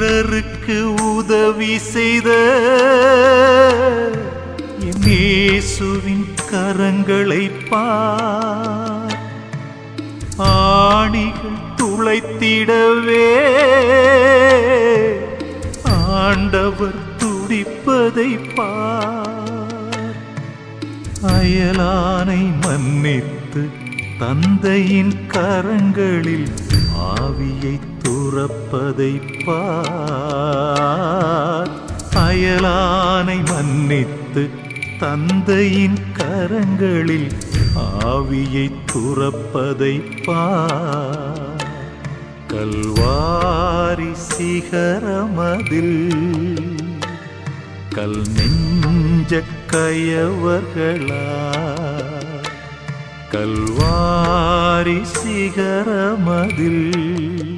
பிறருக்கு உதவி செய்த என் இயேசுவின் கரங்களை பார் ஆணிகள் துளைத்திடவே ஆண்டவர் துடிப்பதை பார் அயலானை மன்னித்து தந்தையின் கரங்களில் ஆவியை துறப்பதை பார் அயலானை மன்னித்து தந்தையின் கரங்களில் ஆவியை துறப்பதை பார் கல்வாரி சிகரமதில் கல் நெஞ்ச கயவர்களா கல்வாரி சிகரமதில்